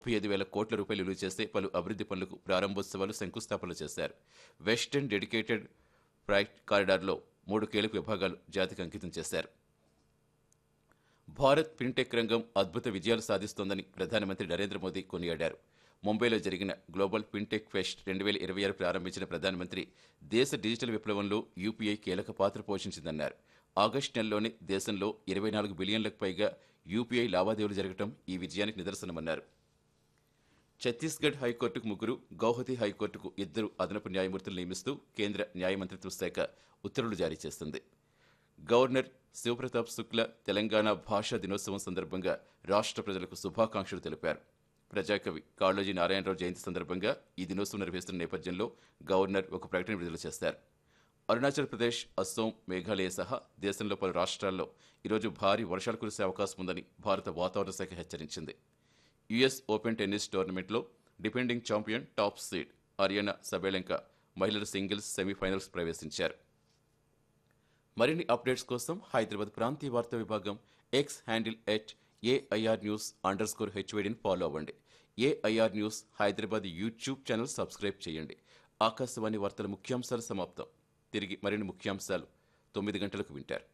ముప్పై ఐదు వేల కోట్ల రూపాయలు విలువ చేసే పలు అభివృద్ధి పనులకు ప్రారంభోత్సవాలు శంకుస్థాపనలు చేశారు వెస్టర్న్ డెడికేటెడ్ ఫ్రైట్ కారిడార్లో మూడు కీలక విభాగాలు జాతికి అంకితం చేశారు భారత్ ఫిన్టెక్ రంగం అద్భుత విజయాలు సాధిస్తోందని ప్రధానమంత్రి నరేంద్ర మోదీ కొనియాడారు ముంబైలో జరిగిన గ్లోబల్ ఫిన్టెక్ ఫెస్ట్ రెండు వేల ఇరవై ఆరు ప్రారంభించిన ప్రధానమంత్రి దేశ డిజిటల్ విప్లవంలో యూపీఐ కీలక పాత్ర పోషించిందన్నారు ఆగస్టు నెలలోనే దేశంలో ఇరవై నాలుగు బిలియన్లకు పైగా యూపీఐ లావాదేవీలు జరగడం ఈ విజయానికి నిదర్శనమన్నారు ఛత్తీస్గఢ్ హైకోర్టుకు ముగ్గురు గౌహతి హైకోర్టుకు ఇద్దరు అదనపు న్యాయమూర్తులు నియమిస్తూ కేంద్ర న్యాయ మంత్రిత్వ శాఖ ఉత్తర్వులు జారీ చేస్తుంది గవర్నర్ శివప్రతాప్ శుక్ల తెలంగాణ భాషా దినోత్సవం సందర్భంగా రాష్ట్ర ప్రజలకు శుభాకాంక్షలు తెలిపారు ప్రజాకవి కాళోజీ నారాయణరావు జయంతి సందర్భంగా ఈ దినోత్సవం నిర్వహిస్తున్న నేపథ్యంలో గవర్నర్ ఒక ప్రకటన విడుదల చేశారు అరుణాచల్ ప్రదేశ్ అస్సోం మేఘాలయ సహా దేశంలో పలు రాష్ట్రాల్లో ఈరోజు భారీ వర్షాలు కురిసే అవకాశం ఉందని భారత వాతావరణ శాఖ హెచ్చరించింది యుఎస్ ఓపెన్ టెన్నిస్ టోర్నమెంట్లో defending champion top seed Aryna Sabalenka మహిళల సింగిల్స్ సెమీఫైనల్స్ ప్రవేశించారు మరిన్ని అప్డేట్స్ కోసం హైదరాబాద్ ప్రాంతీయ వార్తా విభాగం X handle at AIR news under score హెచ్వైడిని ఫాలో అవ్వండి AIR news Hyderabad YouTube channel subscribe చేయండి ఆకాశవాణి వార్తల ముఖ్యాంశాలు సమాప్తం తిరిగి మరిన్ని ముఖ్యాంశాలు తొమ్మిది గంటలకు వింటారు